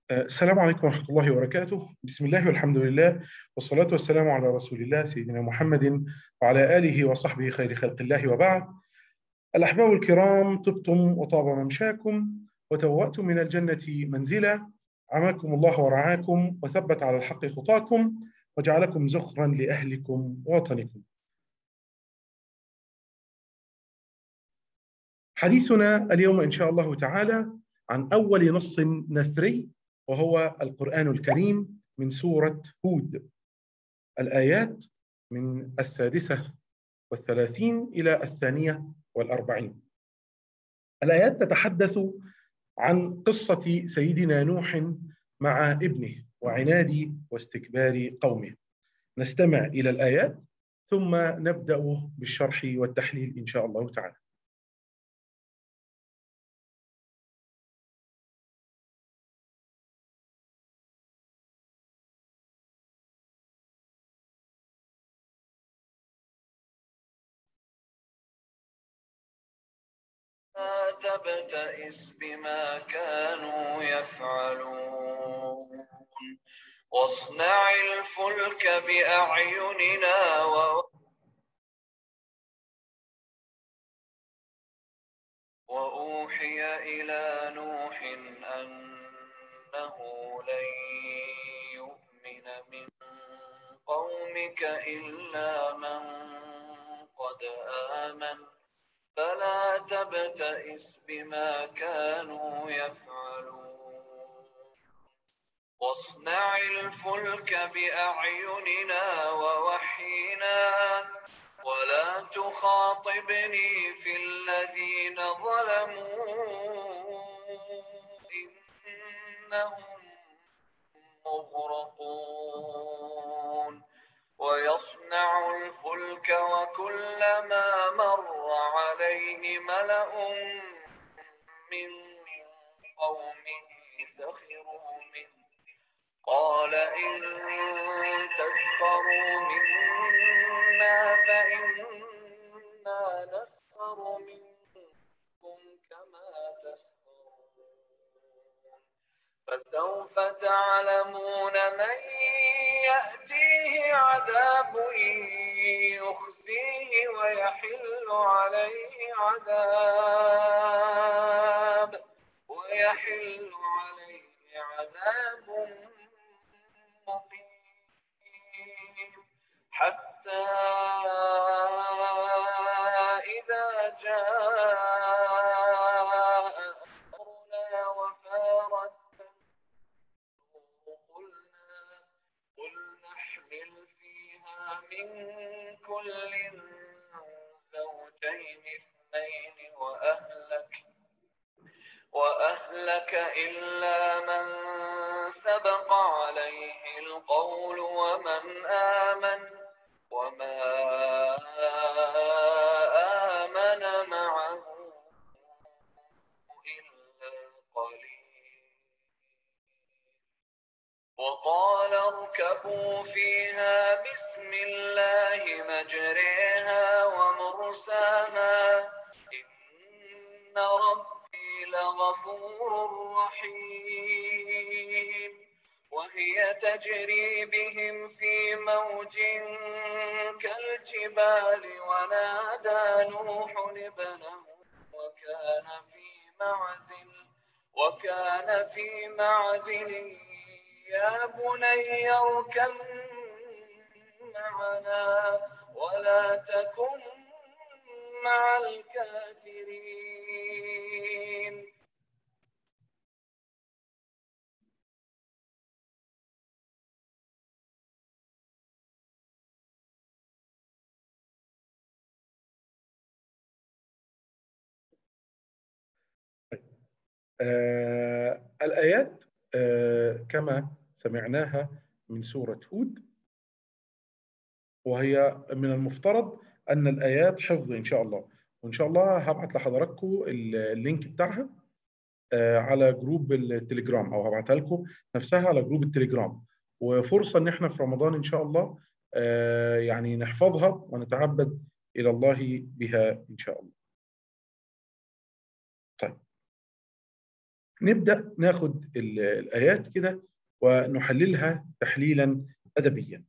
السلام عليكم ورحمة الله وبركاته بسم الله والحمد لله والصلاة والسلام على رسول الله سيدنا محمد وعلى آله وصحبه خير خلق الله وبعد الأحباب الكرام طبتم وطاب ممشاكم وتبوأتم من الجنة منزلا عماكم الله ورعاكم وثبت على الحق خطاكم وجعلكم زخرا لأهلكم ووطنكم حديثنا اليوم إن شاء الله تعالى عن أول نص نثري وهو القرآن الكريم من سورة هود الآيات من السادسة والثلاثين إلى الثانية والأربعين الآيات تتحدث عن قصة سيدنا نوح مع ابنه وعناد واستكبار قومه نستمع إلى الآيات ثم نبدأ بالشرح والتحليل إن شاء الله تعالى تبتئس بما كانوا يفعلون واصنع الفلك بأعيننا و وأوحي إلى نوح أنه لن يؤمن من قومك إلا من قد آمن فلا تبتئس بما كانوا يفعلون واصنع الفلك بأعيننا ووحينا ولا تخاطبني في الذين ظلموا إنهم مغرقون ويصنع الفلك وكلما مر عليه ملأ من قومه سخروا منه قال إن تسخروا منا فإنا نسخر منكم كما تسخرون فسوف تعلمون من يأتيه عذاب يخزيه ويحل عليه عذاب ويحل عليه عذاب مقيم حتى إذا جاء أمرنا وفارت قلنا قل نحمل فيها من كل زوجين اثنين وأهلك وأهلك إلا من سبق عليه القول ومن آمن وما آمن معه إلا قليل وقال اركبوا فيها بسم الله مجريها ومرساها إن ربي لغفور رحيم وهي تجري بهم في موج كالجبال ونادى نوح ابنه وكان في معزل وكان في معزل يا بني اركب معنا ولا تكن مع الكافرين آه الآيات آه كما سمعناها من سورة هود وهي من المفترض أن الآيات حفظ إن شاء الله وإن شاء الله هبعت لحضراتكم اللينك بتاعها آه على جروب التليجرام أو هبعتها لكم نفسها على جروب التليجرام وفرصة إن إحنا في رمضان إن شاء الله آه يعني نحفظها ونتعبد إلى الله بها إن شاء الله طيب نبدأ ناخد ال- الآيات كده ونحللها تحليلا أدبيا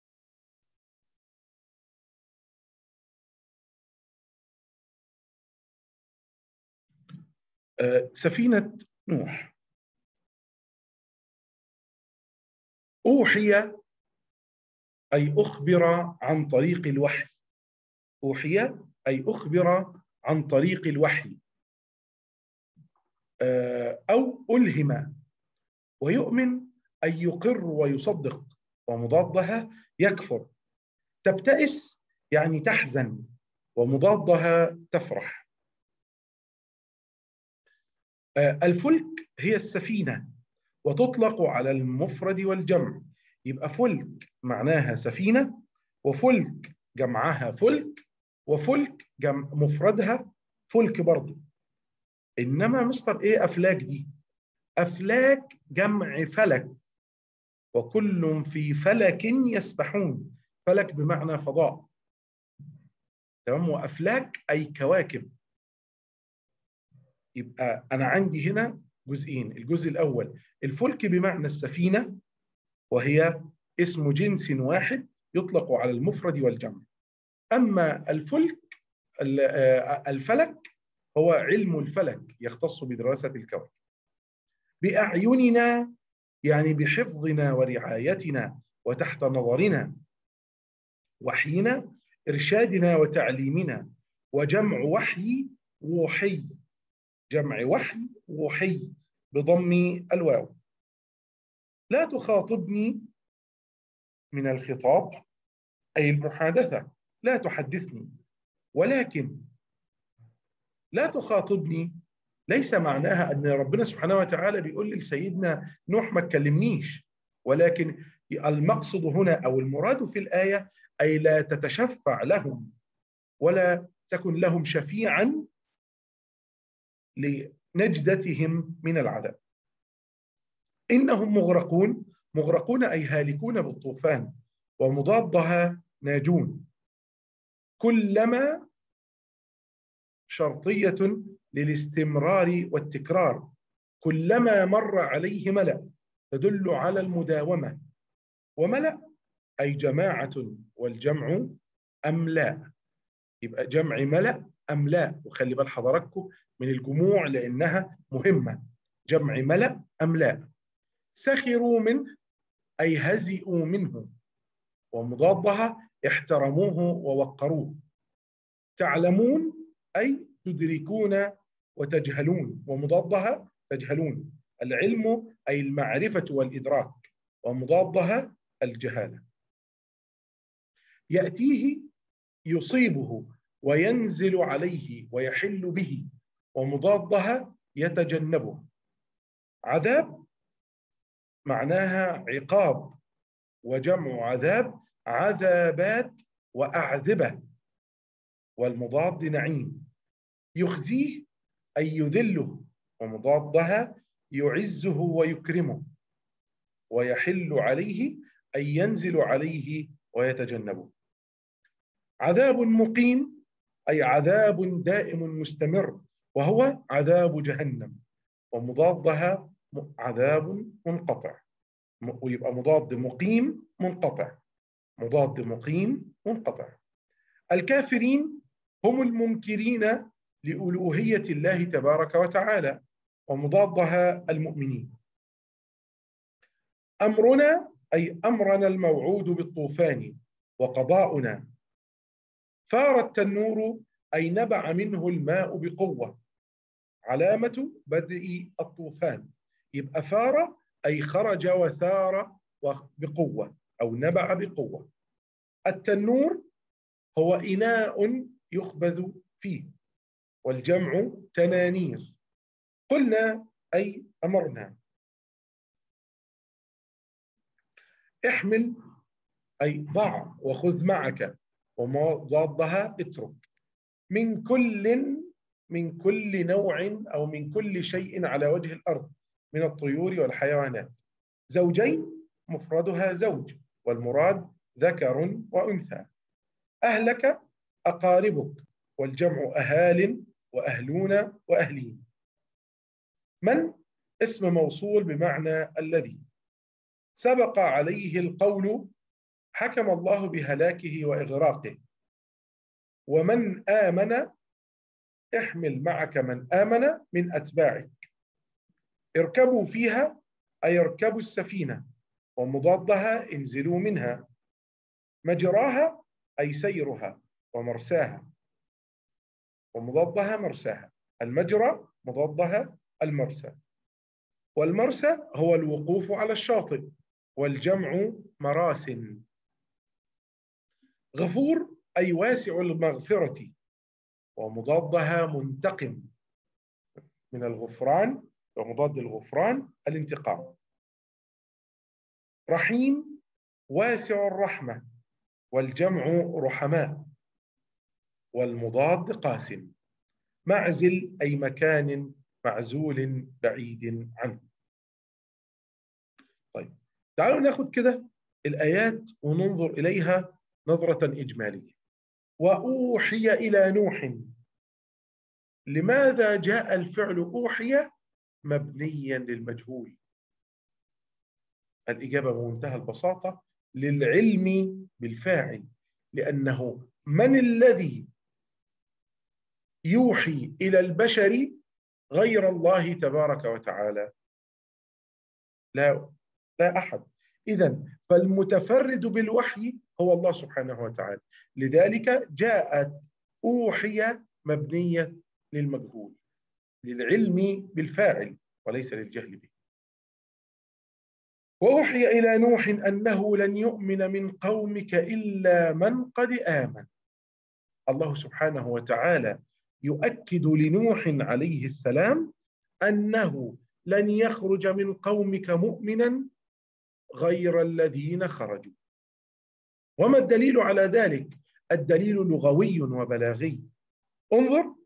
آه، سفينة نوح أوحي أي أخبر عن طريق الوحي أوحي أي أخبر عن طريق الوحي آه، أو ألهم ويؤمن أي يقر ويصدق ومضادها يكفر تبتئس يعني تحزن ومضادها تفرح آه، الفلك هي السفينة وتطلق على المفرد والجمع يبقى فلك معناها سفينة وفلك جمعها فلك وفلك جمع مفردها فلك برضو إنما مستر إيه أفلاك دي أفلاك جمع فلك وكل في فلك يسبحون فلك بمعنى فضاء تمام وأفلاك أي كواكب يبقى أنا عندي هنا جزئين الجزء الأول الفلك بمعنى السفينة وهي اسم جنس واحد يطلق على المفرد والجمع أما الفلك ال- آه، الفلك هو علم الفلك يختص بدراسة الكون بأعيننا يعني بحفظنا ورعايتنا وتحت نظرنا وحينا إرشادنا وتعليمنا وجمع وحي وحي جمع وحي وحي بضم الواو لا تخاطبني من الخطاب أي المحادثة لا تحدثني ولكن لا تخاطبني ليس معناها أن ربنا سبحانه وتعالى بيقول لسيدنا نوح ما تكلمنيش ولكن المقصد هنا أو المراد في الآية أي لا تتشفع لهم ولا تكن لهم شفيعا لنجدتهم من العذاب إنهم مغرقون مغرقون أي هالكون بالطوفان ومضادها ناجون كلما شرطية للاستمرار والتكرار كلما مر عليه ملأ تدل على المداومة وملأ أي جماعة والجمع أملاء يبقى جمع ملأ أملاء وخلي بال حضراتكم من الجموع لأنها مهمة جمع ملأ أملاء سخروا منه أي هزئوا منه ومضادها احترموه ووقروه تعلمون أي تدركون وتجهلون ومضادها تجهلون العلم أي المعرفة والإدراك ومضادها الجهالة يأتيه يصيبه وينزل عليه ويحل به ومضادها يتجنبه عذاب معناها عقاب وجمع عذاب عذابات وأعذبة والمضاد نعيم يخزيه أي يذله ومضادها يعزه ويكرمه ويحل عليه أي ينزل عليه ويتجنبه عذاب مقيم أي عذاب دائم مستمر وهو عذاب جهنم ومضادها عذاب منقطع ويبقى مضاد مقيم منقطع مضاد مقيم منقطع الكافرين هم المنكرين لألوهية الله تبارك وتعالى ومضادها المؤمنين أمرنا أي أمرنا الموعود بالطوفان وقضاؤنا فار التنور أي نبع منه الماء بقوة علامة بدء الطوفان يبقى فار أي خرج وثار بقوة أو نبع بقوة التنور هو إناء يخبز فيه والجمع تنانير قلنا أي أمرنا احمل أي ضع وخذ معك ومضادها اترك من كل من كل نوع أو من كل شيء على وجه الأرض من الطيور والحيوانات زوجين مفردها زوج والمراد ذكر وأنثى أهلك أقاربك والجمع أهال وأهلون وأهلين من اسم موصول بمعنى الذي سبق عليه القول حكم الله بهلاكه وإغراقه ومن آمن احمل معك من آمن من أتباعك اركبوا فيها أي اركبوا السفينة ومضادها انزلوا منها مجراها أي سيرها ومرساها ومضادها مرساها المجرى مضادها المرسى والمرسى هو الوقوف على الشاطئ والجمع مراس غفور أي واسع المغفرة ومضادها منتقم من الغفران ومضاد الغفران الانتقام رحيم واسع الرحمة والجمع رحماء والمضاد قاسم معزل أي مكان معزول بعيد عنه طيب تعالوا ناخد كده الآيات وننظر إليها نظرة إجمالية وأوحي إلى نوح لماذا جاء الفعل أوحي مبنيا للمجهول الإجابة بمنتهى البساطة للعلم بالفاعل لأنه من الذي يوحي إلى البشر غير الله تبارك وتعالى لا لا أحد إذا فالمتفرد بالوحي هو الله سبحانه وتعالى لذلك جاءت أوحي مبنية للمجهول للعلم بالفاعل وليس للجهل به وأوحي إلى نوح أنه لن يؤمن من قومك إلا من قد آمن الله سبحانه وتعالى يؤكد لنوح عليه السلام أنه لن يخرج من قومك مؤمنا غير الذين خرجوا وما الدليل على ذلك الدليل لغوي وبلاغي انظر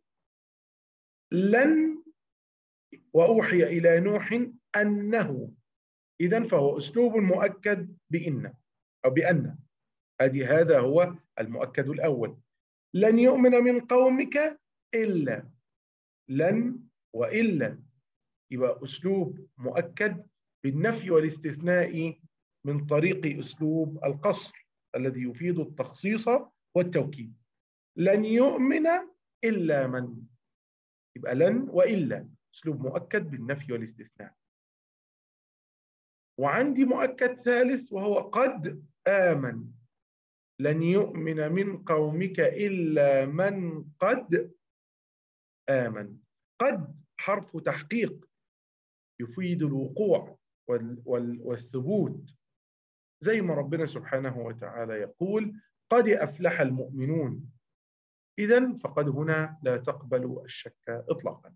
لن وأوحي إلى نوح أنه إذا فهو أسلوب مؤكد بإن أو بأن هذه هذا هو المؤكد الأول لن يؤمن من قومك إلا لن وإلا يبقى أسلوب مؤكد بالنفي والاستثناء من طريق أسلوب القصر الذي يفيد التخصيص والتوكيد لن يؤمن إلا من يبقى لن وإلا أسلوب مؤكد بالنفي والاستثناء وعندي مؤكد ثالث وهو قد آمن لن يؤمن من قومك إلا من قد آمن قد حرف تحقيق يفيد الوقوع والثبوت زي ما ربنا سبحانه وتعالى يقول قد أفلح المؤمنون إذا فقد هنا لا تقبل الشك إطلاقا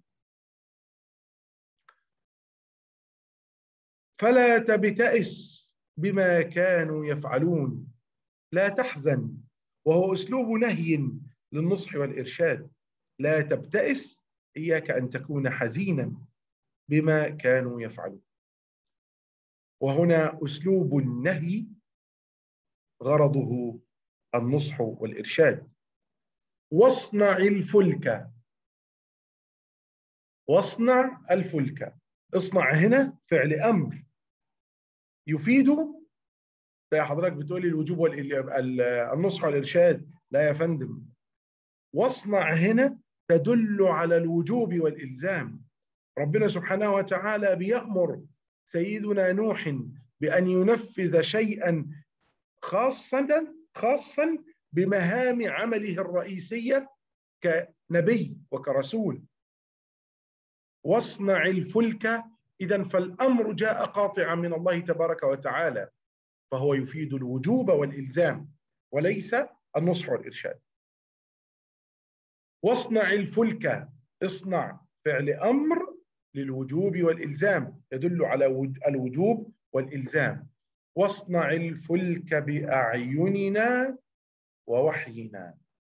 فلا تبتئس بما كانوا يفعلون لا تحزن وهو أسلوب نهي للنصح والإرشاد لا تبتئس إياك أن تكون حزينا بما كانوا يفعلون وهنا أسلوب النهي غرضه النصح والإرشاد واصنع الفلك واصنع الفلك اصنع هنا فعل أمر يفيد لا حضرتك بتقولي الوجوب والنصح والإرشاد لا يا فندم واصنع هنا تدل على الوجوب والإلزام ربنا سبحانه وتعالى بيأمر سيدنا نوح بأن ينفذ شيئا خاصا خاصا بمهام عمله الرئيسية كنبي وكرسول واصنع الفلك إذا فالأمر جاء قاطعا من الله تبارك وتعالى فهو يفيد الوجوب والإلزام وليس النصح والإرشاد واصنع الفلك اصنع فعل أمر للوجوب والإلزام يدل على الوجوب والإلزام واصنع الفلك بأعيننا ووحينا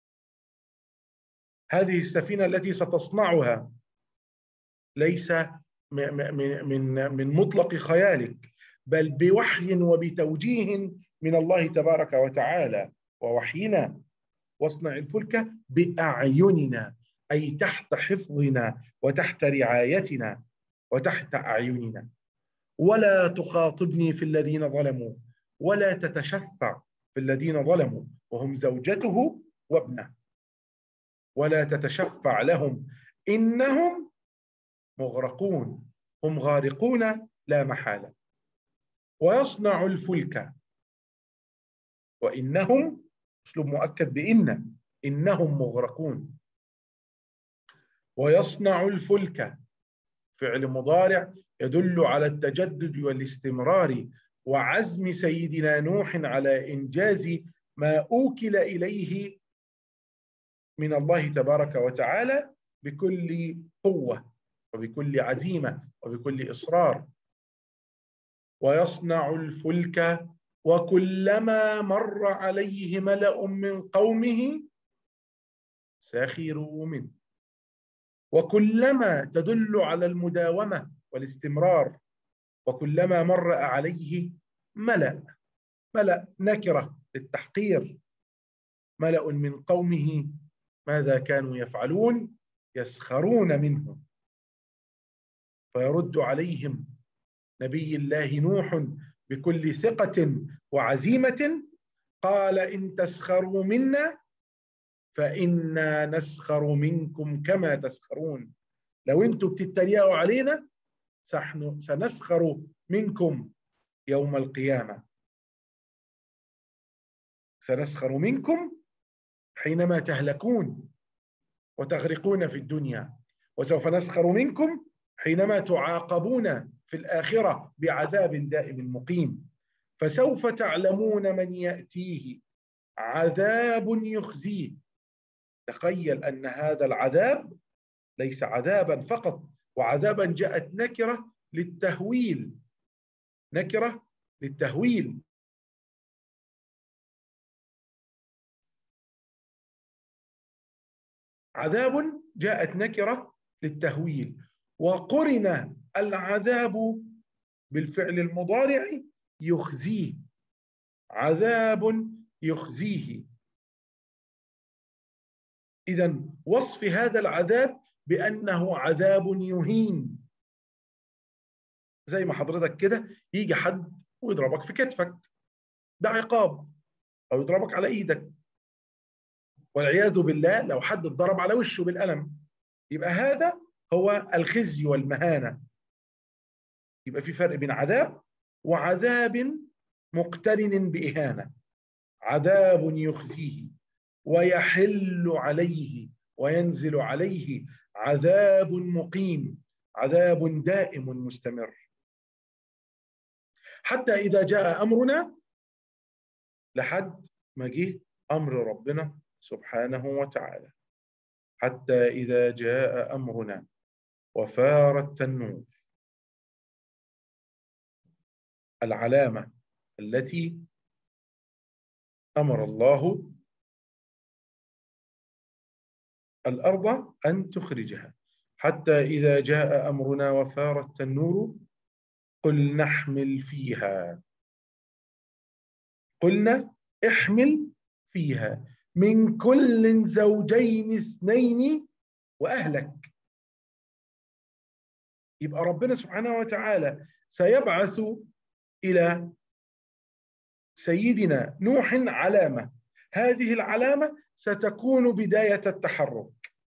هذه السفينة التي ستصنعها ليس من من من مطلق خيالك بل بوحي وبتوجيه من الله تبارك وتعالى ووحينا واصنع الفلك باعيننا اي تحت حفظنا وتحت رعايتنا وتحت أعيننا ولا تخاطبني في الذين ظلموا ولا تتشفع في الذين ظلموا وهم زوجته وابنه ولا تتشفع لهم إنهم مغرقون هم غارقون لا محالة ويصنع الفلك وإنهم أسلوب مؤكد بإن إنهم مغرقون ويصنع الفلك فعل مضارع يدل على التجدد والاستمرار وعزم سيدنا نوح على إنجاز ما أوكل إليه من الله تبارك وتعالى بكل قوة وبكل عزيمة وبكل إصرار ويصنع الفلك وكلما مر عليه ملأ من قومه سخروا منه وكلما تدل على المداومة والاستمرار وكلما مر عليه ملأ ملأ نكرة للتحقير ملأ من قومه ماذا كانوا يفعلون يسخرون منه فيرد عليهم نبي الله نوح بكل ثقة وعزيمة قال إن تسخروا منا فإنا نسخر منكم كما تسخرون لو أنتم بتتريقوا علينا سنسخر منكم يوم القيامة سنسخر منكم حينما تهلكون وتغرقون في الدنيا وسوف نسخر منكم حينما تعاقبون في الآخرة بعذاب دائم مقيم فسوف تعلمون من يأتيه عذاب يخزيه تخيل أن هذا العذاب ليس عذابا فقط وعذابا جاءت نكرة للتهويل نكرة للتهويل عذاب جاءت نكرة للتهويل وقرن العذاب بالفعل المضارع يخزيه عذاب يخزيه إذا وصف هذا العذاب بأنه عذاب يهين زي ما حضرتك كده يجي حد ويضربك في كتفك ده عقاب أو يضربك على إيدك والعياذ بالله لو حد اتضرب على وشه بالقلم يبقى هذا هو الخزي والمهانة يبقى في فرق بين عذاب وعذاب مقترن بإهانة عذاب يخزيه ويحل عليه وينزل عليه عذاب مقيم عذاب دائم مستمر حتى إذا جاء أمرنا لحد ما جه أمر ربنا سبحانه وتعالى حتى إذا جاء أمرنا وفار التنور العلامة التي أمر الله الأرض أن تخرجها حتى إذا جاء أمرنا وفار التنور قل نحمل فيها قلنا احمل فيها من كل زوجين اثنين وأهلك يبقى ربنا سبحانه وتعالى سيبعث إلى سيدنا نوح علامة هذه العلامة ستكون بداية التحرك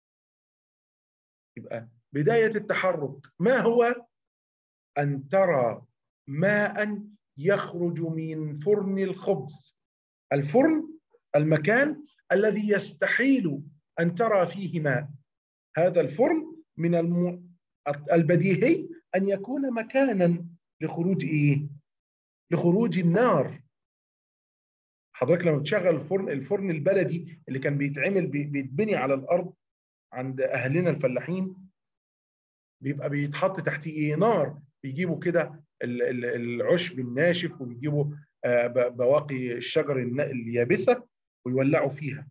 يبقى بداية التحرك ما هو أن ترى ماء يخرج من فرن الخبز الفرن المكان الذي يستحيل أن ترى فيه ماء هذا الفرن من الم... البديهي أن يكون مكانا لخروج إيه؟ لخروج النار حضرتك لما تشغل الفرن الفرن البلدي اللي كان بيتعمل بيتبني على الارض عند اهلنا الفلاحين بيبقى بيتحط تحتيه ايه نار بيجيبوا كده العشب الناشف وبيجيبوا بواقي الشجر اليابسه ويولعوا فيها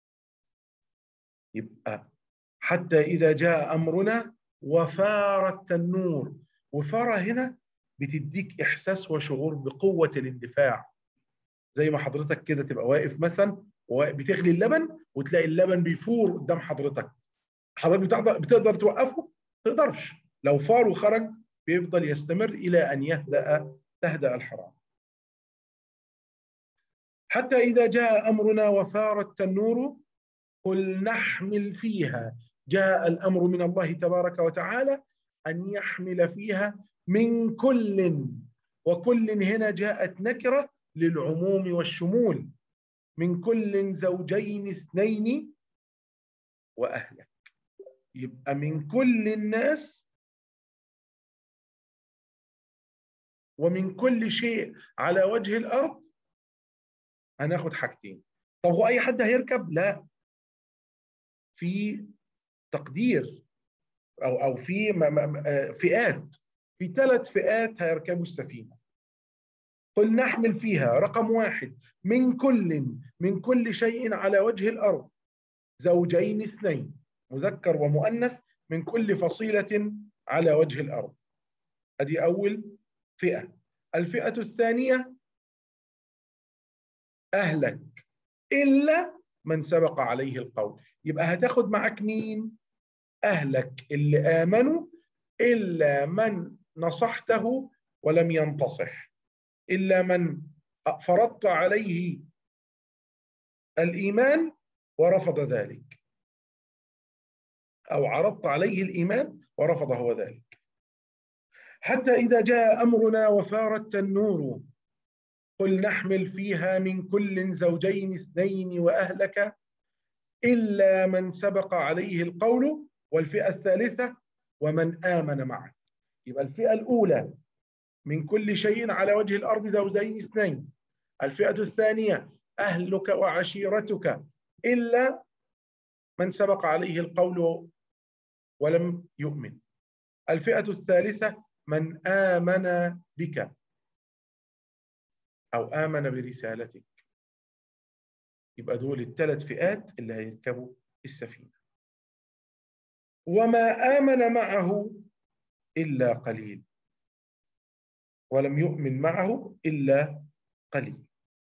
يبقى حتى اذا جاء امرنا وفار التنور وفار هنا بتديك احساس وشعور بقوه الاندفاع زي ما حضرتك كده تبقى واقف مثلا بتغلي اللبن وتلاقي اللبن بيفور قدام حضرتك حضرتك بتقدر بتقدر توقفه؟ ما تقدرش لو فار وخرج بيفضل يستمر الى ان يهدا تهدا الحرام حتى اذا جاء امرنا وثار التنور قل نحمل فيها جاء الامر من الله تبارك وتعالى ان يحمل فيها من كل وكل هنا جاءت نكره للعموم والشمول من كل زوجين اثنين واهلك يبقى من كل الناس ومن كل شيء على وجه الارض هناخد حاجتين طب هو اي حد هيركب لا في تقدير او او في فئات في ثلاث فئات هيركبوا السفينه قل نحمل فيها رقم واحد من كل من كل شيء على وجه الارض زوجين اثنين مذكر ومؤنث من كل فصيله على وجه الارض ادي اول فئه الفئه الثانيه اهلك الا من سبق عليه القول يبقى هتاخد معك مين اهلك اللي امنوا الا من نصحته ولم ينتصح الا من فرضت عليه الايمان ورفض ذلك او عرضت عليه الايمان ورفض هو ذلك حتى اذا جاء امرنا وفار التنور قل نحمل فيها من كل زوجين اثنين واهلك الا من سبق عليه القول والفئه الثالثه ومن امن معك يبقى الفئه الاولى من كل شيء على وجه الارض زوجين اثنين الفئه الثانيه اهلك وعشيرتك الا من سبق عليه القول ولم يؤمن الفئه الثالثه من امن بك او امن برسالتك يبقى دول الثلاث فئات اللي هيركبوا السفينه وما امن معه الا قليل ولم يؤمن معه الا قليل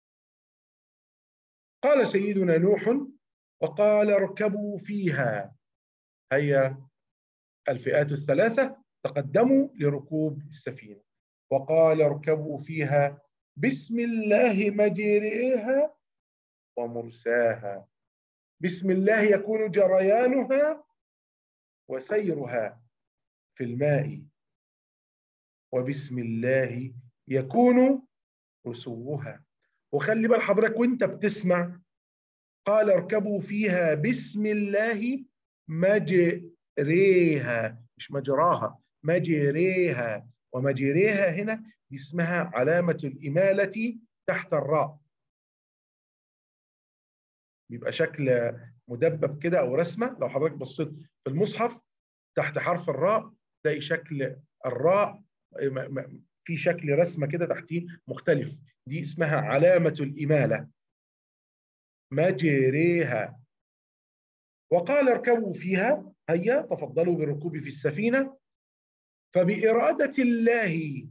قال سيدنا نوح وقال اركبوا فيها هيا الفئات الثلاثه تقدموا لركوب السفينه وقال اركبوا فيها بسم الله مجريها ومرساها بسم الله يكون جريانها وسيرها في الماء وبسم الله يكون رسوها وخلي بال حضرتك وانت بتسمع قال اركبوا فيها بسم الله مجريها مش مجراها مجريها ومجريها هنا دي اسمها علامة الإمالة تحت الراء بيبقى شكل مدبب كده أو رسمة لو حضرتك بصيت في المصحف تحت حرف الراء تلاقي شكل الراء في شكل رسمة كده تحتيه مختلف دي اسمها علامة الإمالة مجريها وقال اركبوا فيها هيا تفضلوا بالركوب في السفينة فبإرادة الله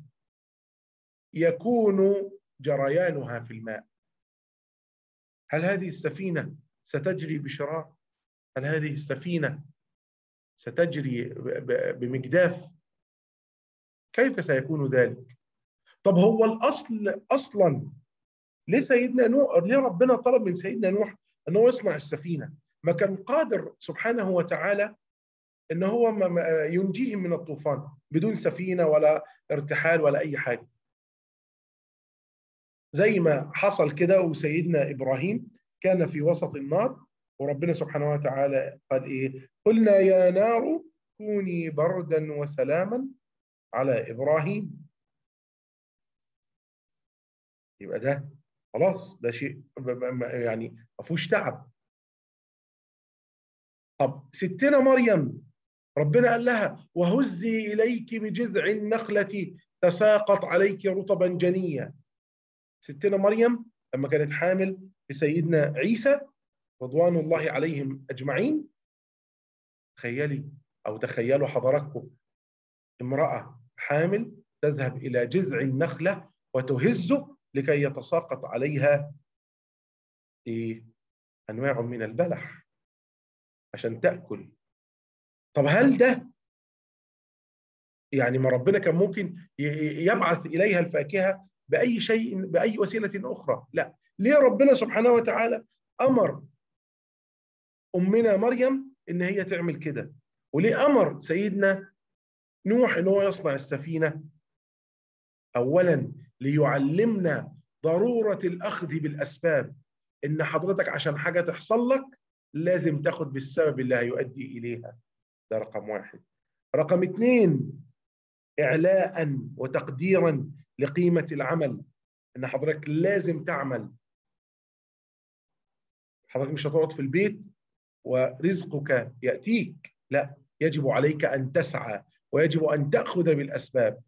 يكون جريانها في الماء هل هذه السفينة ستجري بشراع؟ هل هذه السفينة ستجري بمجداف؟ كيف سيكون ذلك؟ طب هو الأصل أصلا ليه سيدنا نوح ليه ربنا طلب من سيدنا نوح أنه يصنع السفينة؟ ما كان قادر سبحانه وتعالى ان هو ينجيهم من الطوفان بدون سفينه ولا ارتحال ولا اي حاجه زي ما حصل كده وسيدنا ابراهيم كان في وسط النار وربنا سبحانه وتعالى قال ايه قلنا يا نار كوني بردا وسلاما على ابراهيم يبقى ده خلاص ده شيء يعني ما فيهوش تعب طب ستنا مريم ربنا قال لها وهزي اليك بجذع النخله تساقط عليك رطبا جنيا ستنا مريم لما كانت حامل بسيدنا عيسى رضوان الله عليهم اجمعين تخيلي او تخيلوا حضراتكم امراه حامل تذهب الى جذع النخله وتهزه لكي يتساقط عليها ايه انواع من البلح عشان تاكل طب هل ده يعني ما ربنا كان ممكن ي- يبعث اليها الفاكهه باي شيء باي وسيله اخرى لا ليه ربنا سبحانه وتعالى امر امنا مريم ان هي تعمل كده وليه امر سيدنا نوح ان هو يصنع السفينه اولا ليعلمنا ضروره الاخذ بالاسباب ان حضرتك عشان حاجه تحصل لك لازم تاخد بالسبب اللي هيؤدي اليها ده رقم واحد رقم اثنين اعلاء وتقديرا لقيمه العمل ان حضرتك لازم تعمل حضرتك مش هتقعد في البيت ورزقك ياتيك لا يجب عليك ان تسعى ويجب ان تاخذ بالاسباب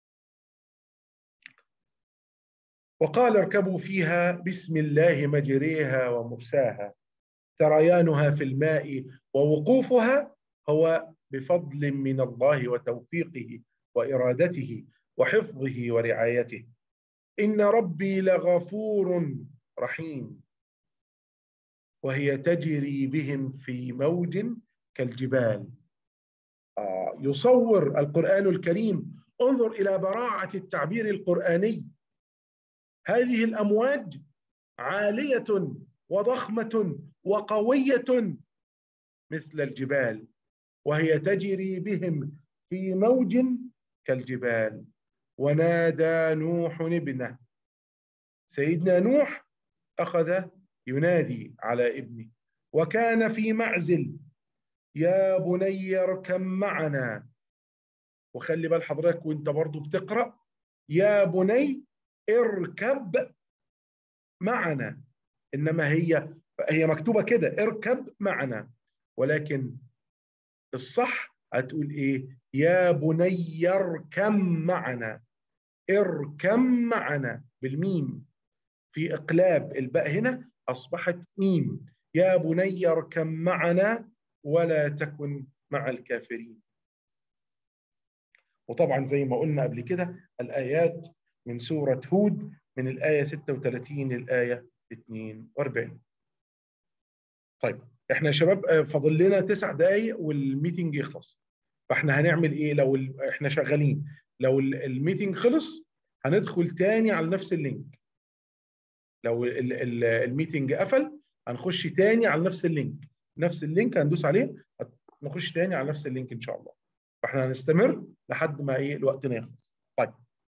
وقال اركبوا فيها بسم الله مجريها ومرساها سريانها في الماء ووقوفها هو بفضل من الله وتوفيقه وارادته وحفظه ورعايته ان ربي لغفور رحيم وهي تجري بهم في موج كالجبال آه يصور القران الكريم انظر الى براعه التعبير القراني هذه الامواج عاليه وضخمه وقويه مثل الجبال وهي تجري بهم في موج كالجبال ونادى نوح ابنه سيدنا نوح اخذ ينادي على ابنه وكان في معزل يا بني اركب معنا وخلي بال حضرتك وانت برضو بتقرا يا بني اركب معنا انما هي هي مكتوبه كده اركب معنا ولكن الصح هتقول ايه يا بني اركب معنا اركب معنا بالميم في اقلاب الباء هنا اصبحت ميم يا بني اركب معنا ولا تكن مع الكافرين وطبعا زي ما قلنا قبل كده الايات من سوره هود من الايه 36 للايه 42 طيب احنا يا شباب فاضل لنا تسع دقائق والميتنج يخلص فاحنا هنعمل ايه لو ال... احنا شغالين لو الميتنج خلص هندخل تاني على نفس اللينك لو ال... ال... الميتنج قفل هنخش تاني على نفس اللينك نفس اللينك هندوس عليه نخش تاني على نفس اللينك ان شاء الله فاحنا هنستمر لحد ما ايه الوقت يخلص طيب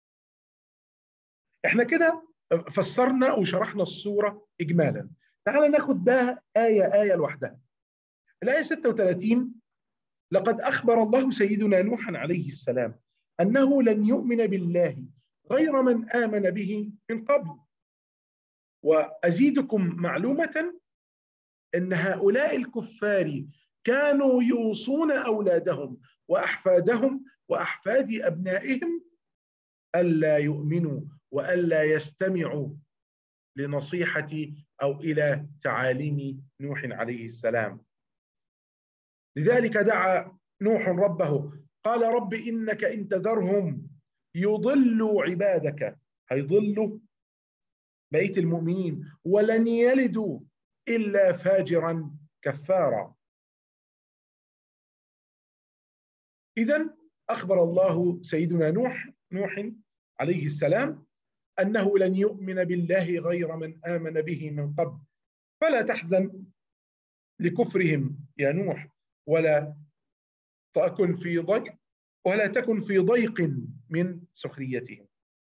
احنا كده فسرنا وشرحنا الصوره اجمالا تعال ناخد بقى ايه ايه لوحدها الايه 36 لقد اخبر الله سيدنا نوحا عليه السلام انه لن يؤمن بالله غير من امن به من قبل وازيدكم معلومه ان هؤلاء الكفار كانوا يوصون اولادهم واحفادهم واحفاد ابنائهم الا يؤمنوا والا يستمعوا لنصيحه او الى تعاليم نوح عليه السلام لذلك دعا نوح ربه قال رب انك ان تذرهم يضلوا عبادك هيضلوا بقيه المؤمنين ولن يلدوا الا فاجرا كفارا اذا اخبر الله سيدنا نوح نوح عليه السلام انه لن يؤمن بالله غير من امن به من قبل فلا تحزن لكفرهم يا نوح ولا تكن في ضيق ولا تكن في ضيق من سخريتهم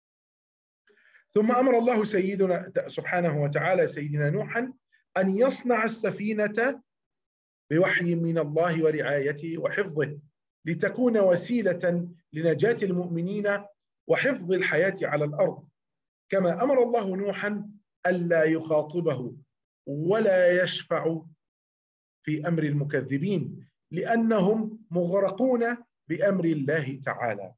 ثم امر الله سيدنا سبحانه وتعالى سيدنا نوحا ان يصنع السفينه بوحي من الله ورعايته وحفظه لتكون وسيله لنجاه المؤمنين وحفظ الحياه على الارض كما امر الله نوحا الا يخاطبه ولا يشفع في امر المكذبين لانهم مغرقون بامر الله تعالى.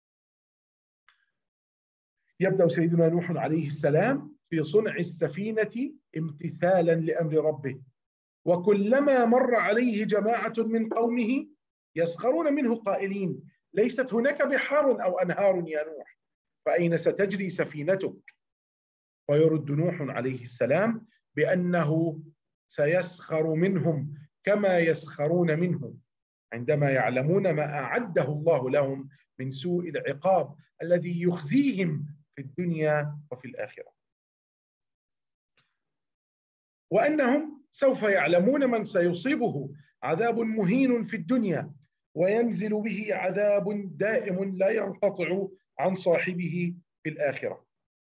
يبدا سيدنا نوح عليه السلام في صنع السفينه امتثالا لامر ربه وكلما مر عليه جماعه من قومه يسخرون منه قائلين ليست هناك بحار او انهار يا نوح فاين ستجري سفينتك ويرد نوح عليه السلام بانه سيسخر منهم كما يسخرون منه عندما يعلمون ما أعده الله لهم من سوء العقاب الذي يخزيهم في الدنيا وفي الآخرة وأنهم سوف يعلمون من سيصيبه عذاب مهين في الدنيا وينزل به عذاب دائم لا ينقطع عن صاحبه في الآخرة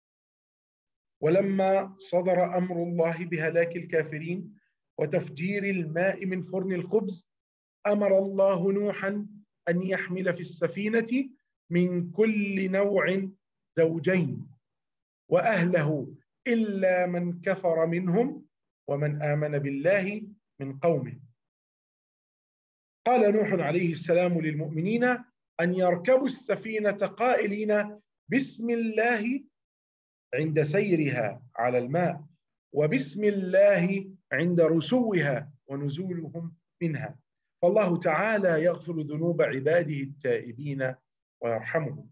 ولما صدر أمر الله بهلاك الكافرين وتفجير الماء من فرن الخبز امر الله نوحا ان يحمل في السفينه من كل نوع زوجين واهله الا من كفر منهم ومن امن بالله من قومه قال نوح عليه السلام للمؤمنين ان يركبوا السفينه قائلين بسم الله عند سيرها على الماء وبسم الله عند رسوها ونزولهم منها فالله تعالى يغفر ذنوب عباده التائبين ويرحمهم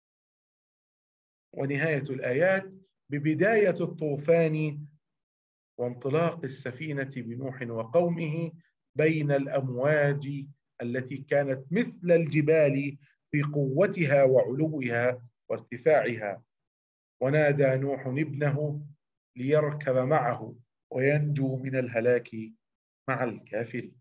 ونهايه الايات ببدايه الطوفان وانطلاق السفينه بنوح وقومه بين الامواج التي كانت مثل الجبال في قوتها وعلوها وارتفاعها ونادى نوح ابنه ليركب معه وينجو من الهلاك مع الكافرين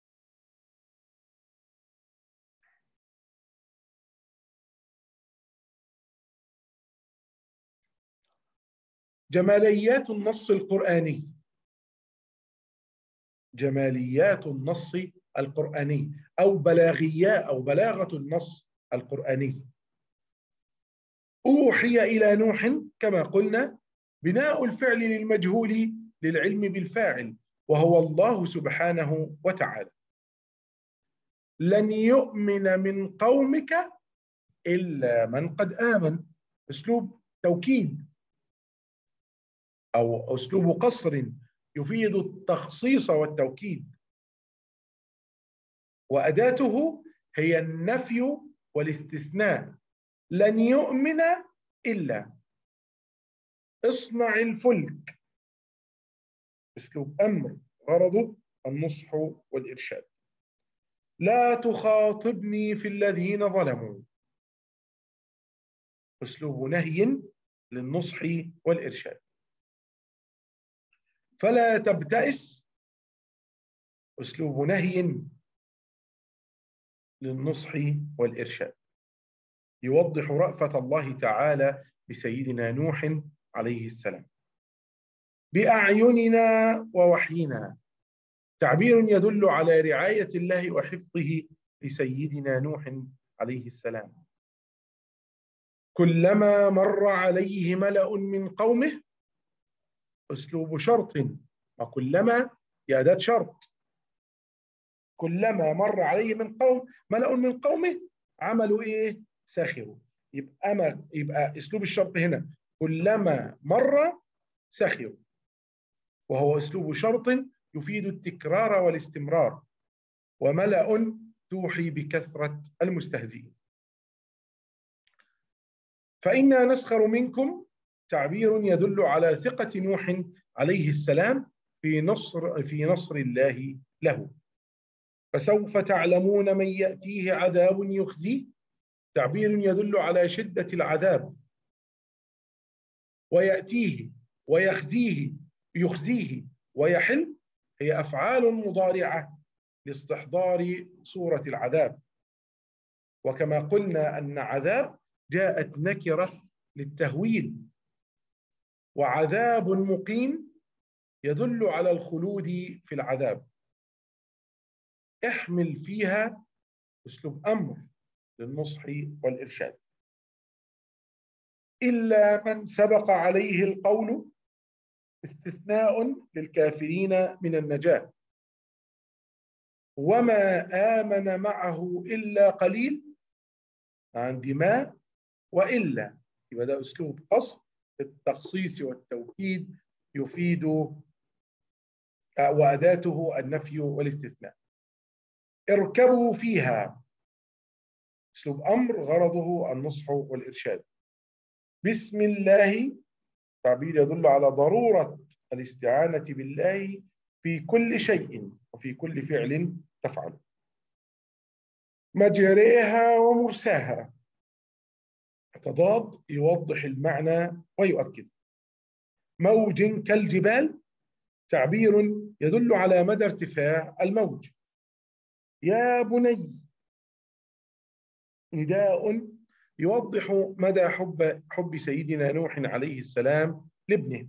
جماليات النص القرآني جماليات النص القرآني أو بلاغيات أو بلاغة النص القرآني أوحي إلى نوح كما قلنا بناء الفعل للمجهول للعلم بالفاعل وهو الله سبحانه وتعالى لن يؤمن من قومك إلا من قد آمن أسلوب توكيد أو أسلوب قصر يفيد التخصيص والتوكيد وأداته هي النفي والاستثناء لن يؤمن إلا اصنع الفلك اسلوب امر غرضه النصح والارشاد لا تخاطبني في الذين ظلموا اسلوب نهي للنصح والارشاد فلا تبتئس اسلوب نهي للنصح والارشاد يوضح رأفة الله تعالى بسيدنا نوح عليه السلام باعيننا ووحينا تعبير يدل على رعايه الله وحفظه لسيدنا نوح عليه السلام كلما مر عليه ملا من قومه اسلوب شرط وكلما يا اداه شرط كلما مر عليه من قوم ملا من قومه عملوا ايه سخروا يبقى ما يبقى اسلوب الشرط هنا كلما مر سخروا وهو اسلوب شرط يفيد التكرار والاستمرار وملأ توحي بكثرة المستهزئين فإنا نسخر منكم تعبير يدل على ثقة نوح عليه السلام في نصر في نصر الله له فسوف تعلمون من يأتيه عذاب يخزيه تعبير يدل على شدة العذاب ويأتيه ويخزيه يخزيه ويحل هي أفعال مضارعة لاستحضار صورة العذاب وكما قلنا أن عذاب جاءت نكرة للتهويل وعذاب مقيم يدل على الخلود في العذاب احمل فيها اسلوب امر للنصح والارشاد الا من سبق عليه القول استثناء للكافرين من النجاه وما امن معه الا قليل عندي ما والا يبقى ده اسلوب قصر التخصيص والتوكيد يفيد واداته النفي والاستثناء اركبوا فيها اسلوب امر غرضه النصح والارشاد بسم الله تعبير يدل على ضروره الاستعانه بالله في كل شيء وفي كل فعل تفعله مجريها ومرساها تضاد يوضح المعنى ويؤكد موج كالجبال تعبير يدل على مدى ارتفاع الموج يا بني نداء يوضح مدى حب حب سيدنا نوح عليه السلام لابنه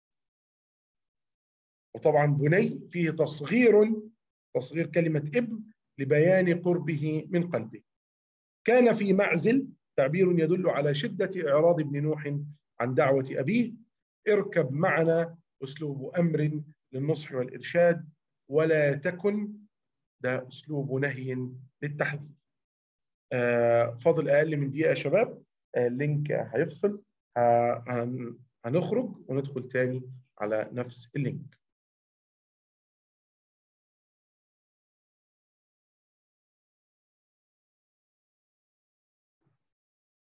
وطبعا بني فيه تصغير تصغير كلمة ابن لبيان قربه من قلبه كان في معزل تعبير يدل على شدة إعراض ابن نوح عن دعوة أبيه اركب معنا أسلوب أمر للنصح والإرشاد ولا تكن ده أسلوب نهي للتحذير آه فاضل أقل من دقيقة يا شباب آه اللينك هيفصل هنخرج وندخل تاني على نفس اللينك